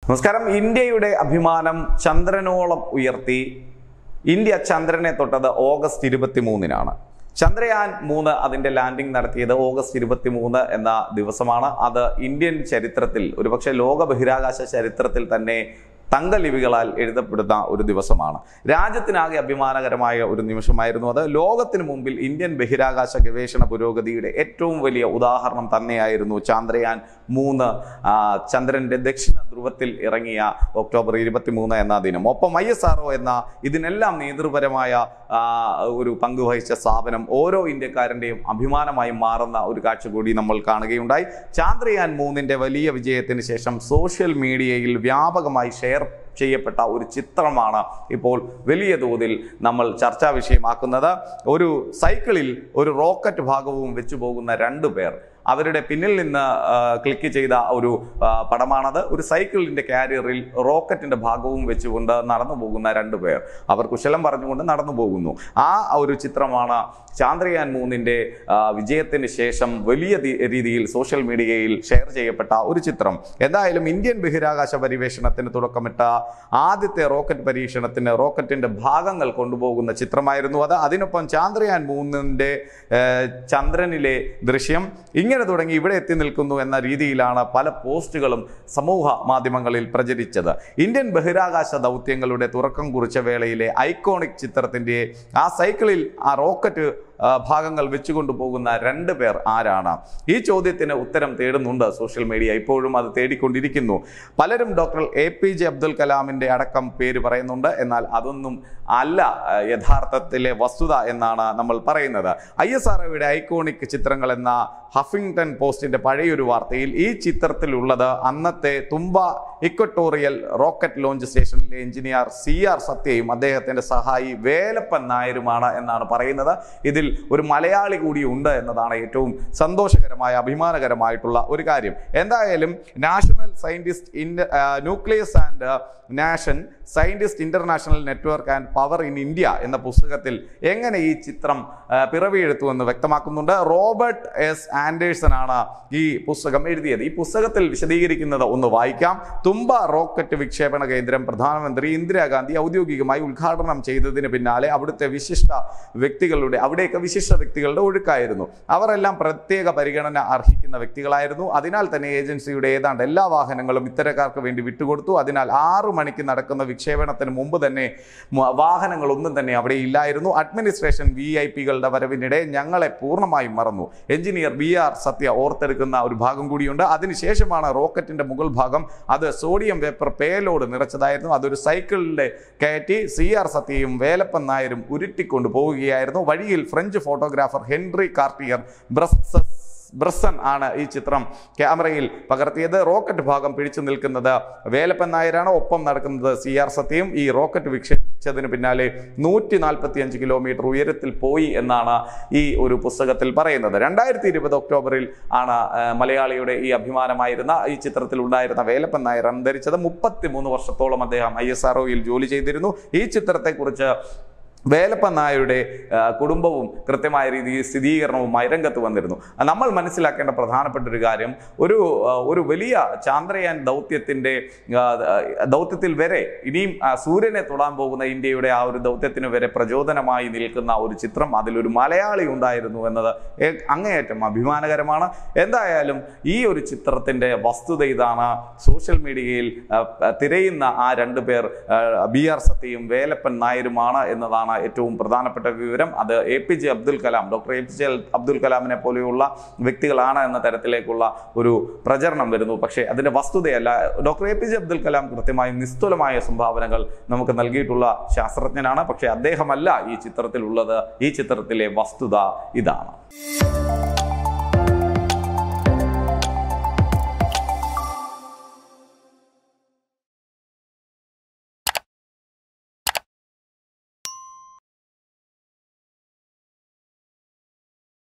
നമസ്കാരം ഇന്ത്യയുടെ അഭിമാനം ചന്ദ്രനോളം ഉയർത്തി ഇന്ത്യ ചന്ദ്രനെ തൊട്ടത് ഓഗസ്റ്റ് ഇരുപത്തി മൂന്നിനാണ് ചന്ദ്രയാൻ മൂന്ന് അതിന്റെ ലാൻഡിംഗ് നടത്തിയത് ഓഗസ്റ്റ് ഇരുപത്തി മൂന്ന് എന്ന ദിവസമാണ് അത് ഇന്ത്യൻ ചരിത്രത്തിൽ ഒരുപക്ഷെ ലോക ബഹിരാകാശ ചരിത്രത്തിൽ തന്നെ തങ്കലിപികളാൽ എഴുതപ്പെടുന്ന ഒരു ദിവസമാണ് രാജ്യത്തിനാകെ അഭിമാനകരമായ ഒരു നിമിഷമായിരുന്നു അത് ലോകത്തിന് മുമ്പിൽ ഇന്ത്യൻ ബഹിരാകാശ ഗവേഷണ പുരോഗതിയുടെ ഏറ്റവും വലിയ ഉദാഹരണം തന്നെയായിരുന്നു ചന്ദ്രയാൻ മൂന്ന് ആ, ചന്ദ്രന്റെ ദക്ഷിണ ധ്രുവത്തിൽ ഇറങ്ങിയ ഒക്ടോബർ ഇരുപത്തി മൂന്ന് എന്ന ദിനം ഒപ്പം ഐ എസ് ആർ എന്ന ഇതിനെല്ലാം നേതൃപരമായ ആ, ഒരു പങ്ക് വഹിച്ച സ്ഥാപനം ഓരോ ഇന്ത്യക്കാരൻ്റെയും അഭിമാനമായി മാറുന്ന ഒരു കാഴ്ച കൂടി നമ്മൾ കാണുകയുണ്ടായി ചാന്ദ്രയാൻ മൂന്നിന്റെ വലിയ വിജയത്തിന് ശേഷം സോഷ്യൽ മീഡിയയിൽ വ്യാപകമായി ഷെയർ ചെയ്യപ്പെട്ട ഒരു ചിത്രമാണ് ഇപ്പോൾ വലിയ തോതിൽ നമ്മൾ ചർച്ചാ വിഷയമാക്കുന്നത് ഒരു സൈക്കിളിൽ ഒരു റോക്കറ്റ് ഭാഗവും വെച്ചു പോകുന്ന രണ്ടു പേർ അവരുടെ പിന്നിൽ നിന്ന് ആ, ക്ലിക്ക് ചെയ്ത ഒരു ആ, പടമാണത് ഒരു സൈക്കിളിന്റെ കാരിയറിൽ റോക്കറ്റിന്റെ ഭാഗവും വെച്ചുകൊണ്ട് നടന്നു പോകുന്ന രണ്ടു പേർ അവർ കുശലം പറഞ്ഞുകൊണ്ട് നടന്നു പോകുന്നു ആ ഒരു ചിത്രമാണ് ചാന്ദ്രയാൻ മൂന്നിന്റെ ആ, വിജയത്തിന് ശേഷം വലിയ തി- രീതിയിൽ സോഷ്യൽ മീഡിയയിൽ ഷെയർ ചെയ്യപ്പെട്ട ഒരു ചിത്രം എന്തായാലും ഇന്ത്യൻ ബഹിരാകാശ പരിവേഷണത്തിന് തുടക്കമിട്ട ആദ്യത്തെ റോക്കറ്റ് പരീക്ഷണത്തിന് റോക്കറ്റിന്റെ ഭാഗങ്ങൾ കൊണ്ടുപോകുന്ന ചിത്രമായിരുന്നു അത് അതിനൊപ്പം ചാന്ദ്രയാൻ മൂന്നിന്റെ ഏർ, ചന്ദ്രനിലെ ദൃശ്യം ഇങ്ങനെ തുടങ്ങി ഇവിടെ എത്തി നിൽക്കുന്നു എന്ന രീതിയിലാണ് പല പോസ്റ്റുകളും സമൂഹ മാധ്യമങ്ങളിൽ പ്രചരിച്ചത് ഇന്ത്യൻ ബഹിരാകാശ ദൗത്യങ്ങളുടെ തുറക്കം കുറിച്ച വേളയിലെ ഐക്കോണിക് ചിത്രത്തിന്റെ ആ സൈക്കിളിൽ ആ റോക്കറ്റ് ആ, ഭാഗങ്ങൾ വെച്ചുകൊണ്ടു പോകുന്ന രണ്ട് പേർ ആരാണ് ഈ ചോദ്യത്തിന് ഉത്തരം തേടുന്നുണ്ട് സോഷ്യൽ മീഡിയ ഇപ്പോഴും അത് തേടിക്കൊണ്ടിരിക്കുന്നു പലരും doctor A P J Abdul കലാമിന്റെ അടക്കം പേര് പറയുന്നുണ്ട് എന്നാൽ അതൊന്നും അല്ല ആ, യഥാർത്ഥത്തിലെ വസ്തുത എന്നാണ് നമ്മൾ പറയുന്നത് ഐ എസ് ആർ ഐക്കോണിക് ചിത്രങ്ങൾ എന്ന ഹഫിംഗ്ടൺ പോസ്റ്റിന്റെ പഴയൊരു വാർത്തയിൽ ഈ ചിത്രത്തിലുള്ളത് അന്നത്തെ തുമ്പ ഇക്വട്ടോറിയൽ റോക്കറ്റ് ലോഞ്ച് സ്റ്റേഷനിലെ എഞ്ചിനീയർ സി ആർ സത്യയും അദ്ദേഹത്തിന്റെ സഹായി വേലപ്പൻ നായരുമാണ് എന്നാണ് പറയുന്നത് ഇതിൽ ഒരു മലയാളി കൂടി ഉണ്ട് എന്നതാണ് ഏറ്റവും സന്തോഷകരമായ അഭിമാനകരമായിട്ടുള്ള ഒരു കാര്യം എന്തായാലും national scientist in nucleus and nation scientist international network and power in India എന്ന പുസ്തകത്തിൽ എങ്ങനെ ഈ ചിത്രം ആ, പിറവിയെടുത്തു എന്ന് വ്യക്തമാക്കുന്നുണ്ട് റോബർട്ട് എസ് ആൻഡേഴ്സൺ ആണ് ഈ പുസ്തകം എഴുതിയത് ഈ പുസ്തകത്തിൽ വിശദീകരിക്കുന്നത് ഒന്ന് വായിക്കാം തുമ്പ റോക്കറ്റ് വിക്ഷേപണ കേന്ദ്രം പ്രധാനമന്ത്രി ഇന്ദിരാഗാന്ധി ഔദ്യോഗികമായി ഉദ്ഘാടനം ചെയ്തതിന് പിന്നാലെ അവിടുത്തെ വിശിഷ്ട വ്യക്തികളുടെ അവിടെയൊക്കെ വിശിഷ്ട വ്യക്തികളുടെ ഒഴുക്കായിരുന്നു അവരെല്ലാം പ്രത്യേക പരിഗണന അർഹിക്കുന്ന വ്യക്തികളായിരുന്നു അതിനാൽ തന്നെ ഏജൻസിയുടെ ഏതാണ്ട് എല്ലാ വാഹനങ്ങളും ഇത്തരക്കാർക്ക് വേണ്ടി വിട്ടുകൊടുത്തു അതിനാൽ ആറു മണിക്ക് നടക്കുന്ന വിക്ഷേപണത്തിന് മുമ്പ് തന്നെ മ- വാഹനങ്ങളൊന്നും തന്നെ അവിടെ ഇല്ലായിരുന്നു അഡ്മിനിസ്ട്രേഷൻ വി ഐ പികളുടെ വരവിനിടെ ഞങ്ങളെ പൂർണ്ണമായും മറന്നു എഞ്ചിനീയർ ബി ആർ സത്യ ഓർത്തെടുക്കുന്ന ഒരു ഭാഗം കൂടിയുണ്ട് അതിനുശേഷമാണ് റോക്കറ്റിന്റെ മുകൾ ഭാഗം അത് സോഡിയം വേപ്പർ പേലോഡ് നിറച്ചതായിരുന്നു അതൊരു സൈക്കിളിന്റെ കയറ്റി സി ആർ സത്യയും വേലപ്പൻ നായരും ഉരുട്ടിക്കൊണ്ട് പോവുകയായിരുന്നു വഴിയിൽ ഫ്രഞ്ച് ഫോട്ടോഗ്രാഫർ ഹെൻറി കാർട്ടിയർ ബ്രസ്സസ് ബ്രസൻ ആണ് ഈ ചിത്രം ക്യാമറയിൽ പകർത്തിയത് റോക്കറ്റ് ഭാഗം പിടിച്ചു നിൽക്കുന്നത് വേലപ്പൻ നായരാണ് ഒപ്പം നടക്കുന്നത് സി ആർ സത്യയും ഈ റോക്കറ്റ് വിക്ഷേപിച്ചതിന് പിന്നാലെ നൂറ്റി നാൽപ്പത്തി അഞ്ച് കിലോമീറ്റർ ഉയരത്തിൽ പോയി എന്നാണ് ഈ ഒരു പുസ്തകത്തിൽ പറയുന്നത് രണ്ടായിരത്തി ഇരുപത് ഒക്ടോബറിൽ ആണ് ആ, മലയാളിയുടെ ഈ അഭിമാനമായിരുന്ന ഈ ചിത്രത്തിൽ ഉണ്ടായിരുന്ന വേലപ്പൻ നായർ അന്തരിച്ചത് മുപ്പത്തി മൂന്ന് വർഷത്തോളം അദ്ദേഹം ഐ എസ് ആർ യിൽ ജോലി ചെയ്തിരുന്നു ഈ ചിത്രത്തെക്കുറിച്ച് വേലപ്പൻ നായരുടെ ആ, കുടുംബവും കൃത്യമായ രീതിയിൽ സ്ഥിരീകരണവുമായി രംഗത്ത് വന്നിരുന്നു ആ, നമ്മൾ മനസ്സിലാക്കേണ്ട പ്രധാനപ്പെട്ട ഒരു കാര്യം ഒരു ആ, ഒരു വലിയ ചാന്ദ്രയാൻ ദൗത്യത്തിന്റെ ആ, ദൗത്യത്തിൽ വരെ ഇനിയും ആ, സൂര്യനെ തൊടാൻ പോകുന്ന ഇന്ത്യയുടെ ആ ഒരു ദൗത്യത്തിന് വരെ പ്രചോദനമായി നിൽക്കുന്ന ഒരു ചിത്രം അതിലൊരു മലയാളി ഉണ്ടായിരുന്നു എന്നത് ഏ- അങ്ങേയറ്റം അഭിമാനകരമാണ് എന്തായാലും ഈ ഒരു ചിത്രത്തിന്റെ വസ്തുത ഇതാണ് സോഷ്യൽ മീഡിയയിൽ ആ, ആ, തിരയുന്ന ആ രണ്ടു പേർ ബി ആർ സത്യയും വേലപ്പൻ നായരുമാണ് എന്നതാണ് ഏറ്റവും പ്രധാനപ്പെട്ട വിവരം അത് A P J Abdul Kalam doctor A P J Abdul കലാമിനെ പോലെയുള്ള വ്യക്തികളാണ് എന്ന തരത്തിലേക്കുള്ള ഒരു പ്രചരണം വരുന്നു പക്ഷേ അതിന്റെ വസ്തുതയല്ല doctor A P J Abdul Kalam കൃത്യമായി നിസ്തുലമായ സംഭാവനകൾ നമുക്ക് നൽകിയിട്ടുള്ള ശാസ്ത്രജ്ഞനാണ് പക്ഷേ അദ്ദേഹമല്ല ഈ ചിത്രത്തിലുള്ളത് ഈ ചിത്രത്തിലെ വസ്തുത ഇതാണ്